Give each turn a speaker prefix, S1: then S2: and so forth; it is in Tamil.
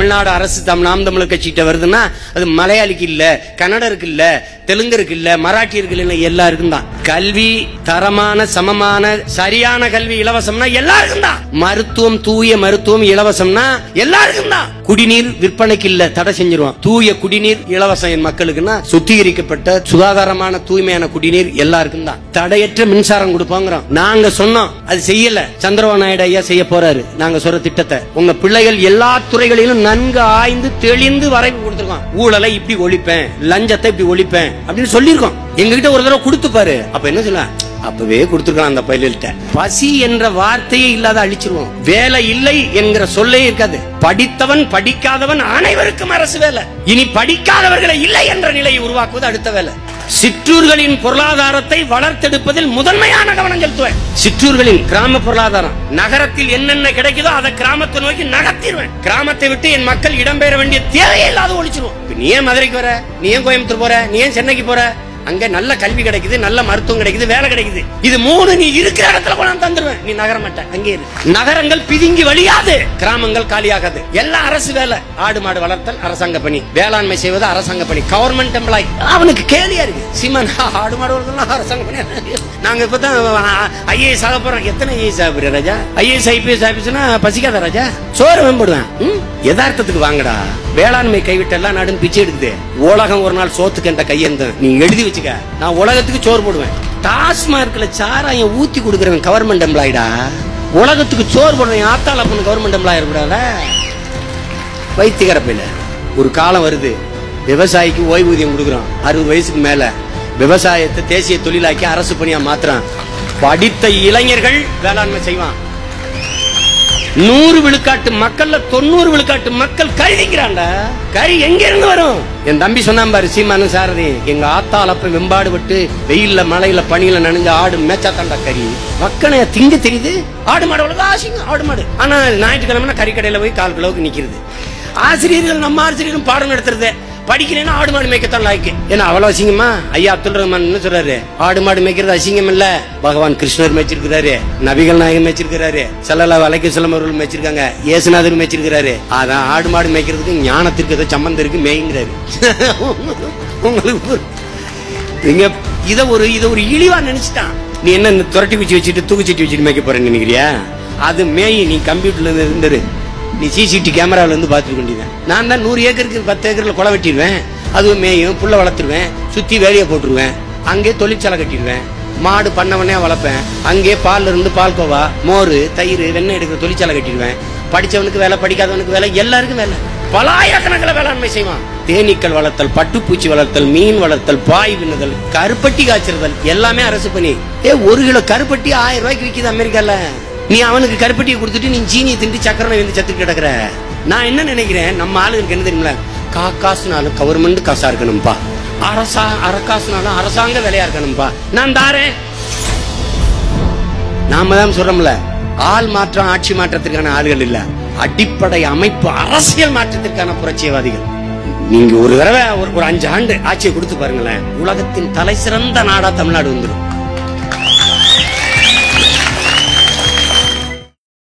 S1: தமிழ்நாடு அரசு தம் நாம் தமிழர் கட்சிகிட்ட வருதுன்னா அது மலையாளிக்கு இல்ல கன்னடருக்கு இல்ல தெலுங்கருக்கு இல்ல மராட்டியருக்கு இல்ல எல்லாருக்கும் தான் கல்வி தரமான சமமான சரியான கல்வி இலவசம்னா எல்லாருக்கும் தான் மருத்துவம் தூய மருத்துவம் இலவசம்னா எல்லாருக்கும் தான் குடிநீர் விற்பனைக்கு இல்ல தடை செஞ்சிருவோம் தூய குடிநீர் இலவசம் என் மக்களுக்குன்னா சுத்திகரிக்கப்பட்ட சுகாதாரமான தூய்மையான குடிநீர் எல்லாருக்கும் தான் தடையற்ற மின்சாரம் கொடுப்போங்கிறோம் நாங்க சொன்னோம் அது செய்யல சந்திரபாபு நாயுடு ஐயா செய்ய போறாரு நாங்க சொல்ற திட்டத்தை உங்க பிள்ளைகள் எல்லா துறைகளிலும் நன்கு ஆய்ந்து தெளிந்து வரைவு கொடுத்திருக்கோம் ஊழலை இப்படி ஒழிப்பேன் லஞ்சத்தை இப்படி ஒழிப்பேன் அப்படின்னு சொல்லியிருக்கோம் எங்ககிட்ட ஒரு தடவை கொடுத்து பாரு அப்ப என்ன சொல்ல அப்பவே கொடுத்துருக்கலாம் அந்த பைலட்ட பசி என்ற வார்த்தையே இல்லாத அழிச்சிருவோம் வேலை இல்லை என்கிற சொல்லே இருக்காது படித்தவன் படிக்காதவன் அனைவருக்கும் அரசு வேலை இனி படிக்காதவர்களை இல்லை என்ற நிலையை உருவாக்குவது அடுத்த வேலை சிற்றூர்களின் பொருளாதாரத்தை வளர்த்தெடுப்பதில் முதன்மையான கவனம் செலுத்துவேன் சிற்றூர்களின் கிராம பொருளாதாரம் நகரத்தில் என்னென்ன கிடைக்குதோ அதை கிராமத்தை நோக்கி நகர்த்திடுவேன் கிராமத்தை விட்டு என் மக்கள் இடம்பெயர வேண்டிய தேவையே இல்லாத ஒழிச்சிருவோம் இப்ப நீ ஏன் மதுரைக்கு வர நீ ஏன் கோயம்புத்தூர் போற நீ ஏன் சென்னைக்கு போற அங்க நல்ல கல்வி கிடைக்குது நல்ல மருத்துவம் கிடைக்குது வேலை கிடைக்குது இது மூணு நீ இருக்கிற இடத்துல கொண்டாந்து தந்துருவேன் நீ நகர மாட்ட அங்கே இரு நகரங்கள் பிதுங்கி வழியாது கிராமங்கள் காலியாகாது எல்லாம் அரசு வேலை ஆடு மாடு வளர்த்தல் அரசாங்க பணி வேளாண்மை செய்வது அரசாங்க பணி கவர்மெண்ட் எம்ப்ளாய் அவனுக்கு கேலியா இருக்கு சீமான் ஆடு மாடு வளர்த்தலாம் அரசாங்க பணி நாங்க இப்பதான் ஐஏஎஸ் ஆக போறோம் எத்தனை ஐஏஎஸ் ஆக போறியா ராஜா ஐஏஎஸ் ஐபிஎஸ் ஆபீஸ்னா பசிக்காத ராஜா சோறு மேம்படுவேன் ம்? யதார்த்தத்துக்கு வாங்கடா வேளாண்மை கைவிட்ட எல்லாம் நாடும் பிச்சை எடுக்குது உலகம் ஒரு நாள் சோத்துக்கு என்ற கையெந்த நீ எழுதி வச்சுக்க நான் உலகத்துக்கு சோறு போடுவேன் டாஸ்மார்க்ல சாராயம் ஊத்தி கொடுக்குறவன் கவர்மெண்ட் எம்ப்ளாய்டா உலகத்துக்கு சோறு போடுறவன் ஆத்தால பொண்ணு கவர்மெண்ட் எம்ப்ளாய் இருக்கக்கூடாத வைத்தியகரப்பையில ஒரு காலம் வருது விவசாயிக்கு ஓய்வூதியம் கொடுக்குறோம் அறுபது வயசுக்கு மேல விவசாயத்தை தேசிய தொழிலாக்கி அரசு பணியா மாத்துறான் படித்த இளைஞர்கள் வேளாண்மை செய்வான் நூறு விழுக்காட்டு மக்கள்ல தொண்ணூறு விழுக்காட்டு மக்கள் கருதிக்கிறான்டா கறி எங்க இருந்து வரும் என் தம்பி சொன்னான் பாரு சீமானு சாரதி எங்க ஆத்தால அப்ப வெம்பாடு விட்டு வெயில்ல மழையில பனியில நனைஞ்ச ஆடு மேச்சாத்தாண்டா கறி மக்கனை திங்க தெரியுது ஆடு மாடு அவ்வளவு ஆசைங்க ஆடு மாடு ஆனா ஞாயிற்றுக்கிழமை கறிக்கடையில போய் கால் கிலோவுக்கு நிக்கிறது ஆசிரியர்கள் நம்ம ஆசிரியரும் பாடம் நடத்துறது படிக்கலைன்னா ஆடு மாடு மேய்க்கத்தான் லாய்க்கு ஏன்னா அவ்வளவு அசிங்கமா ஐயா அப்துல் ரஹ்மான் என்ன சொல்றாரு ஆடு மாடு மேய்க்கிறது அசிங்கம் இல்ல பகவான் கிருஷ்ணர் மேய்ச்சிருக்கிறாரு நபிகள் நாயகம் மேய்ச்சிருக்கிறாரு செல்லல வலைக்கு செல்லம் அவர்கள் மேய்ச்சிருக்காங்க ஏசுநாதர் மேய்ச்சிருக்கிறாரு அதான் ஆடு மாடு மேய்க்கிறதுக்கு ஞானத்திற்கு ஏதோ சம்பந்தம் இருக்கு மேய்ங்கிறாரு உங்களுக்கு புரி- நீங்க இத ஒரு இத ஒரு இழிவா நினைச்சிட்டான் நீ என்ன இந்த துரட்டி குச்சி வச்சுட்டு தூக்குச்சட்டி வச்சுட்டு மேய்க்க போறேன்னு நினைக்கிறியா அது மேய் நீ கம்ப்யூட்டர்ல இருந்து இருந்துரு நீ சிசிடி கேமரால இருந்து பார்த்துக்க வேண்டியதான் நான் தான் நூறு ஏக்கருக்கு பத்து ஏக்கர்ல குளம் வெட்டிடுவேன் அதுவும் மேயும் புல்ல வளர்த்துருவேன் சுத்தி வேலையை போட்டுருவேன் அங்கே தொழிற்சாலை கட்டிடுவேன் மாடு பண்ணவனே வளர்ப்பேன் அங்கே பால்ல இருந்து பால்கோவா மோர் தயிர் வெண்ணெய் எடுக்கிற தொழிற்சாலை கட்டிடுவேன் படிச்சவனுக்கு வேலை படிக்காதவனுக்கு வேலை எல்லாருக்கும் வேலை பலாயிரக்கணக்கில் வேளாண்மை செய்வான் தேனீக்கள் வளர்த்தல் பட்டுப்பூச்சி வளர்த்தல் மீன் வளர்த்தல் பாய் விண்ணுதல் கருப்பட்டி காய்ச்சறுதல் எல்லாமே அரசு பணி ஏ ஒரு கிலோ கருப்பட்டி ஆயிரம் ரூபாய்க்கு விக்குது அமெரிக்கால நீ அவனுக்கு கருப்பட்டியை கொடுத்துட்டு நீ சீனியை திண்டு சக்கரை வந்து செத்து கிடக்குற நான் என்ன நினைக்கிறேன் நம்ம ஆளுங்களுக்கு என்ன தெரியுமில கா காசுனாலும் கவர்மெண்ட் காசா இருக்கணும்பா அரசா அரக்காசுனாலும் அரசாங்க வேலையா இருக்கணும்பா நான் தாரேன் நாம தான் சொல்றோம்ல ஆள் மாற்றம் ஆட்சி மாற்றத்திற்கான ஆளுகள் இல்ல அடிப்படை அமைப்பு அரசியல் மாற்றத்திற்கான புரட்சியவாதிகள் நீங்க ஒரு தடவை ஒரு ஒரு அஞ்சு ஆண்டு ஆட்சியை கொடுத்து பாருங்களேன் உலகத்தின் தலை சிறந்த நாடா தமிழ்நாடு வந்துடும்